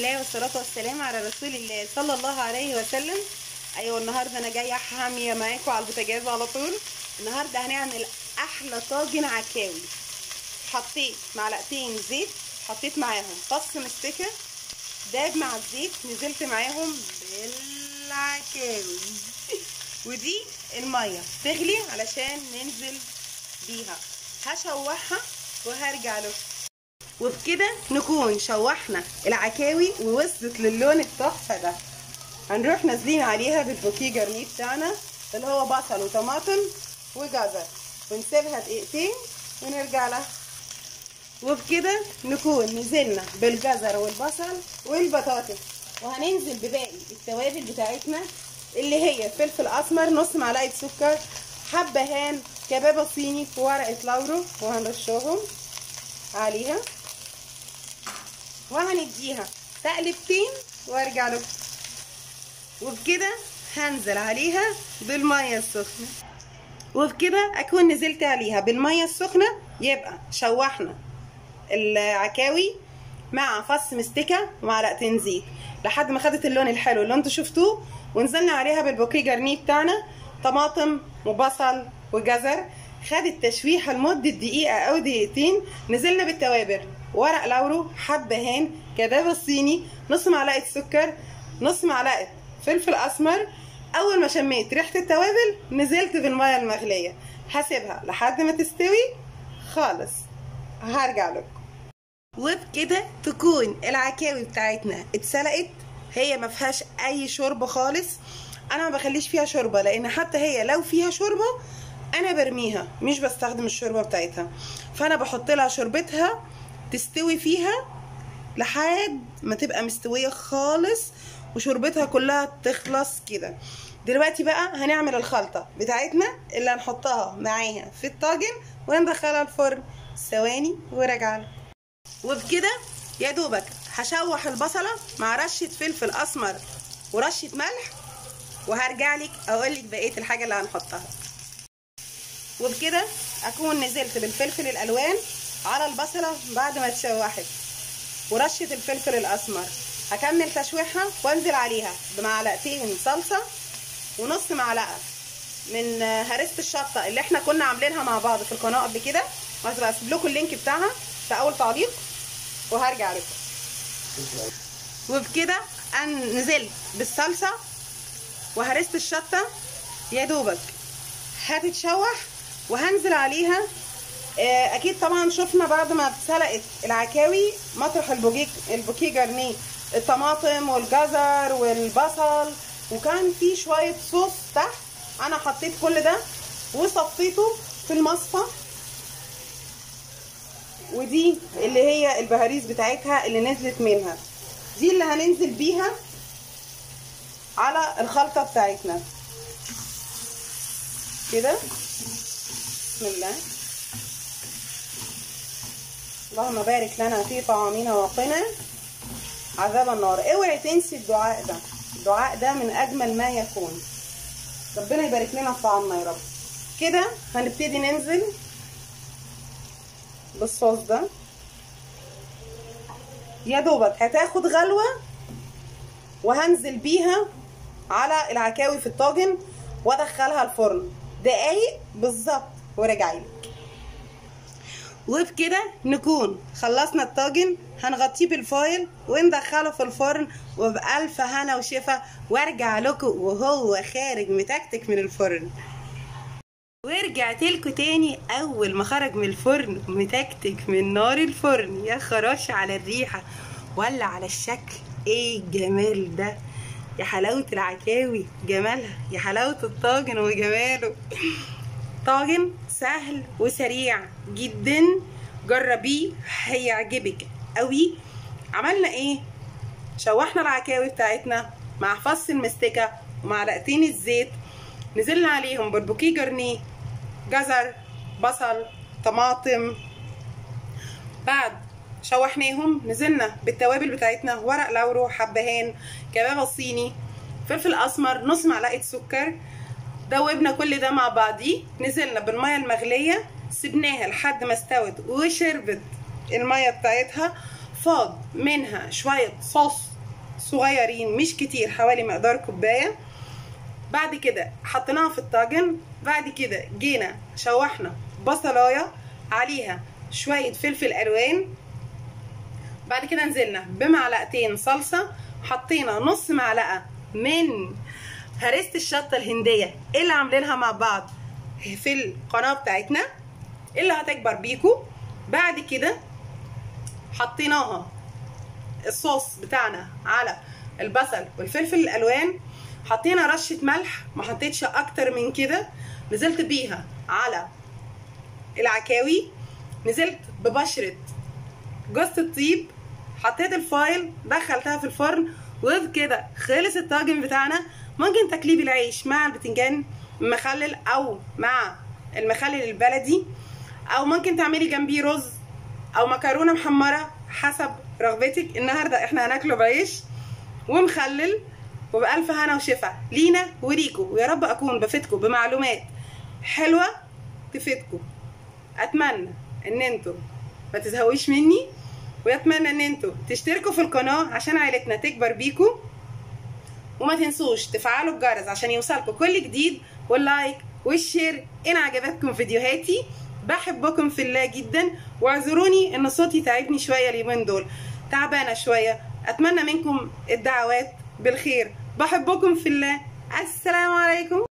الله والصلاة والسلام على رسول الله صلى الله عليه وسلم ايوه النهارده انا جايه حاميه معاكم على البوتاجاز على طول النهارده هنعمل احلى طاجن عكاوي حطيت معلقتين زيت حطيت معاهم فص مستكه داب مع الزيت نزلت معاهم بالعكاوي ودي الميه تغلي علشان ننزل بيها هشوحها وهرجع لكم وبكده نكون شوحنا العكاوي ووصلت للون التحفه ده هنروح نازلين عليها بالبوكيه جرنيه بتاعنا اللي هو بصل وطماطم وجزر ونسيبها دقيقتين ونرجع لها وبكده نكون نزلنا بالجزر والبصل والبطاطس وهننزل بباقي التوابل بتاعتنا اللي هي فلفل اسمر نص معلقه سكر حبهان كبابه صيني وورقه لورو وهنرشهم عليها وهنديها تقلبتين وارجع لكم وبكده هنزل عليها بالميه السخنه وبكده اكون نزلت عليها بالميه السخنه يبقى شوحنا العكاوي مع فص مستكه ومعلقتين زيت لحد ما خدت اللون الحلو اللي انتوا شفتوه ونزلنا عليها بالبوكيه جرنيه بتاعنا طماطم وبصل وجزر خدت تشويحه لمده دقيقه او دقيقتين نزلنا بالتوابل ورق لورو حبهان كبابه صيني نص معلقه سكر نص معلقه فلفل اسمر اول ما شميت ريحه التوابل نزلت بالميه المغليه هسيبها لحد ما تستوي خالص هرجع لكم وبكده تكون العكاوي بتاعتنا اتسلقت هي ما فيهاش اي شوربه خالص انا ما بخليش فيها شوربه لان حتى هي لو فيها شوربه انا برميها مش بستخدم الشوربه بتاعتها فانا بحط لها شوربتها تستوي فيها لحد ما تبقى مستويه خالص وشوربتها كلها تخلص كده دلوقتي بقى هنعمل الخلطه بتاعتنا اللي هنحطها معاها في الطاجن وندخلها الفرن ثواني وراجعه لكم وبكده يا دوبك هشوح البصله مع رشه فلفل اسمر ورشه ملح وهرجع لك اقول لك بقيه الحاجه اللي هنحطها وبكده اكون نزلت بالفلفل الالوان على البصله بعد ما اتشوحت ورشه الفلفل الاسمر هكمل تشويحها وانزل عليها بمعلقتين صلصه ونص معلقه من هرسه الشطه اللي احنا كنا عاملينها مع بعض في القناه قبل كده وهسيب اسيب لكم اللينك بتاعها في اول تعليق وهرجع لكم وبكده انا نزلت بالصلصه وهرسه الشطه يا دوبك هتتشوح وهنزل عليها اكيد طبعا شفنا بعد ما اتسلقت العكاوي مطرح البوكيه البوكيه جرنيه الطماطم والجزر والبصل وكان في شويه صوص تحت انا حطيت كل ده وصفيته في المصفى ودي اللي هي البهاريز بتاعتها اللي نزلت منها دي اللي هننزل بيها على الخلطه بتاعتنا كده بسم الله اللهم بارك لنا في طعامنا وقنا عذاب النار اوعي تنسي الدعاء ده الدعاء ده من اجمل ما يكون ربنا يبارك لنا في طعامنا يا رب كده هنبتدي ننزل بالصوص ده يا دوبك هتاخد غلوه وهنزل بيها على العكاوي في الطاجن وادخلها الفرن دقايق بالظبط وراجعين وبكده نكون خلصنا الطاجن هنغطيه بالفايل وندخله في الفرن وبألف هنا وشفا وارجع لكم وهو خارج متكتك من الفرن ورجعت لكم تاني اول ما خرج من الفرن متكتك من نار الفرن يا خراش على الريحه ولا على الشكل ايه الجمال ده يا حلاوه العكاوي جمالها يا حلاوه الطاجن وجماله طاجن سهل وسريع جدا جربيه هيعجبك قوي عملنا ايه شوحنا العكاوي بتاعتنا مع فص المستكه ومعلقتين الزيت نزلنا عليهم بالبوكيه جرنيه جزر بصل طماطم بعد شوحناهم نزلنا بالتوابل بتاعتنا ورق لورو حبهان كبابه صيني فلفل اسمر نص معلقه سكر دوبنا كل ده مع بعضيه نزلنا بالميه المغليه سبناها لحد ما استوت وشربت الميه بتاعتها فاض منها شويه صوص صغيرين مش كتير حوالي مقدار كوبايه بعد كده حطيناها في الطاجن بعد كده جينا شوحنا بصلايه عليها شويه فلفل الوان بعد كده نزلنا بمعلقتين صلصه حطينا نص معلقه من هرسه الشطه الهنديه اللي عاملينها مع بعض في القناه بتاعتنا اللي هتكبر بيكو بعد كده حطيناها الصوص بتاعنا على البصل والفلفل الالوان حطينا رشه ملح ما حطيتش اكتر من كده نزلت بيها على العكاوي نزلت ببشره جوز الطيب حطيت الفايل دخلتها في الفرن وبكده خلص الطاجن بتاعنا ممكن تكليب العيش مع البتنجان مخلل او مع المخلل البلدي او ممكن تعملي جنبيه رز او مكرونه محمره حسب رغبتك النهارده احنا هناكله بعيش ومخلل وبألف هنا وشفا لينا وليكوا ويا رب اكون بفيدكم بمعلومات حلوه تفيدكم اتمنى ان انتم ما تزهقوش مني واتمنى ان انتم تشتركوا في القناه عشان عائلتنا تكبر بيكم وما تنسوش تفعلوا الجرس عشان يوصلكم كل جديد واللايك والشير ان عجبتكم فيديوهاتي بحبكم في الله جدا واعذروني ان صوتي تعبني شويه اليومين دول تعبانه شويه اتمنى منكم الدعوات بالخير بحبكم في الله السلام عليكم